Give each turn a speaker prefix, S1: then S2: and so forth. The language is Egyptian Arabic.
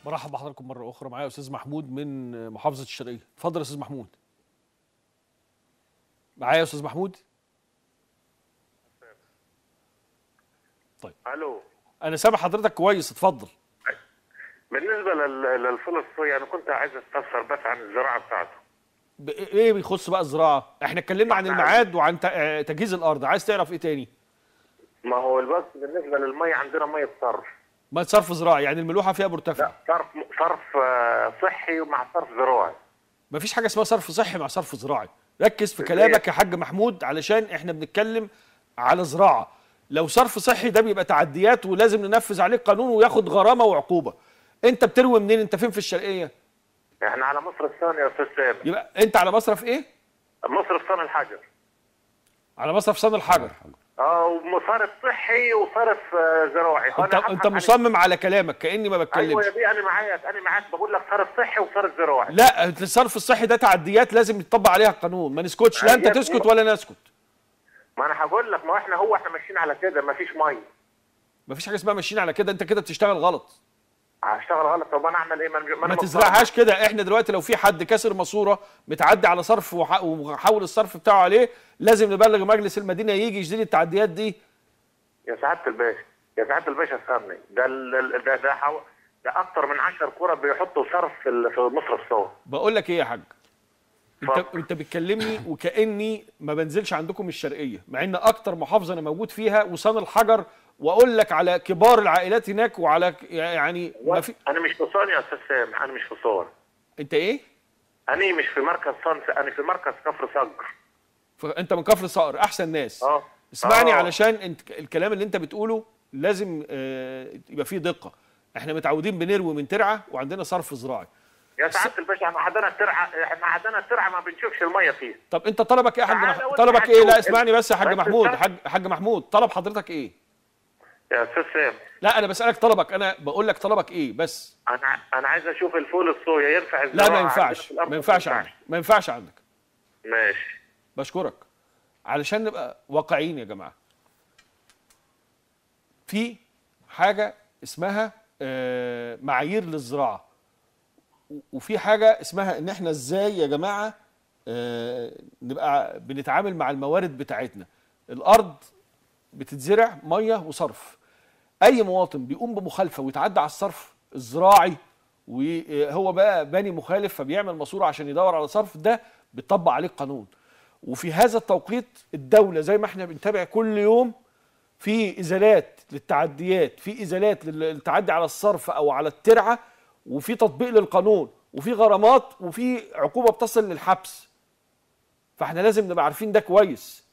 S1: برحب بحضراتكم مره اخرى معايا استاذ محمود من محافظه الشرقيه اتفضل يا استاذ محمود معايا يا استاذ محمود طيب
S2: الو
S1: انا سامع حضرتك كويس اتفضل
S2: بالنسبه لل- للفول الصويا انا كنت عايز استفسر بس عن الزراعه بتاعته
S1: ب- ايه بيخص بقى الزراعه احنا اتكلمنا عن الميعاد وعن ت- آه، تجهيز الارض عايز تعرف ايه تاني
S2: ما هو البس بالنسبه للميه عندنا ميه صرف
S1: ما صرف زراعي يعني الملوحه فيها مرتفع
S2: لا صرف صرف آه، صحي ومع صرف زراعي
S1: مفيش حاجه اسمها صرف صحي مع صرف زراعي ركز في كلامك يا حاج محمود علشان احنا بنتكلم على زراعه لو صرف صحي ده بيبقى تعديات ولازم ننفذ عليه قانون وياخد غرامه وعقوبه انت بتروي منين انت فين في الشرقيه
S2: احنا على مصر الثانيه يا استاذ سامي
S1: يبقى انت على مصرف ايه
S2: مصر الثاني الحجر
S1: على مصرف صن الحجر
S2: اه وصرف صحي وصرف آه، زراعي
S1: انت
S2: فأنا
S1: انت
S2: هبحث عن-
S1: مصمم على كلامك كاني ما
S2: ايوه
S1: بتكلمش
S2: يا بيه انا معاك انا معاك بقول لك صرف صحي وصرف زراعي
S1: لا الصرف الصحي ده تعديات لازم يتطبق عليها القانون ما نسكتش لا انت
S2: يا ابني.
S1: تسكت ولا نسكت
S2: ما انا هقول لك ما احنا هو احنا ماشيين على كده ما فيش ميه
S1: مفيش حاجه اسمها ماشيين على كده انت كده بتشتغل غلط
S2: هشتغل غلط طب انا اعمل ايه ما, أنا-
S1: ما
S2: أنا
S1: تزرعهاش كده احنا دلوقتي لو في حد كسر ماسوره متعدي على صرف وح- وحول الصرف بتاعه عليه لازم نبلغ مجلس المدينه يجي يشيل التعديات دي
S2: يا سعاده الباشا يا سعاده الباشا استني ده ال- ال- ده ده, حو... ده اكتر من 10 كرة بيحطوا صرف في ال- في مصرف صور
S1: بقول لك ايه يا حاج انت
S2: اتفضل.
S1: انت بتكلمني وكاني ما بنزلش عندكم الشرقيه مع ان اكتر محافظه انا موجود فيها وصان الحجر واقول لك على كبار العائلات هناك وعلى ك- يعني ما في
S2: انا مش في صون يا استاذ سامح انا مش في صون
S1: انت ايه
S2: انا مش في مركز صن انا في مركز كفر صقر
S1: فانت من كفر صقر احسن ناس
S2: اه
S1: اسمعني
S2: آه.
S1: علشان انت الكلام اللي انت بتقوله لازم آه، يبقى فيه دقه احنا متعودين بنروي من ترعه وعندنا صرف زراعي
S2: يا سعاده الباشا احنا عندنا ترعه احنا عندنا ترعه ما بنشوفش الميه فيها
S1: طب انت طلبك ايه يا حاج
S2: تعالى
S1: مح-
S2: وانت
S1: طلبك ايه لا
S2: هتشوف.
S1: اسمعني بس يا حاج
S2: بس
S1: محمود
S2: استنى.
S1: حاج حاج محمود طلب حضرتك ايه
S2: يا استاذ سامح
S1: لا انا بسالك طلبك انا بقول لك طلبك ايه بس
S2: انا انا عايز اشوف الفول الصويا ينفع
S1: لا
S2: الزراعة
S1: ما
S2: عندنا
S1: ينفعش
S2: في الأرض
S1: ما ينفعش
S2: ولا
S1: عندك ما ينفعش عندك
S2: ماشي
S1: بشكرك علشان نبقى واقعيين يا جماعه في حاجه اسمها آه، معايير للزراعه و- وفي حاجه اسمها ان احنا ازاي يا جماعه آه، نبقى بنتعامل مع الموارد بتاعتنا الارض بتتزرع ميه وصرف اي مواطن بيقوم بمخالفه ويتعدى على الصرف الزراعي وهو بقى باني مخالف فبيعمل ماسوره عشان يدور على صرف ده بيطبق عليه القانون وفي هذا التوقيت الدوله زي ما احنا بنتابع كل يوم في ازالات للتعديات في ازالات للتعدي على الصرف او على الترعه وفي تطبيق للقانون وفي غرامات وفي عقوبه بتصل للحبس فاحنا لازم نبقى عارفين ده كويس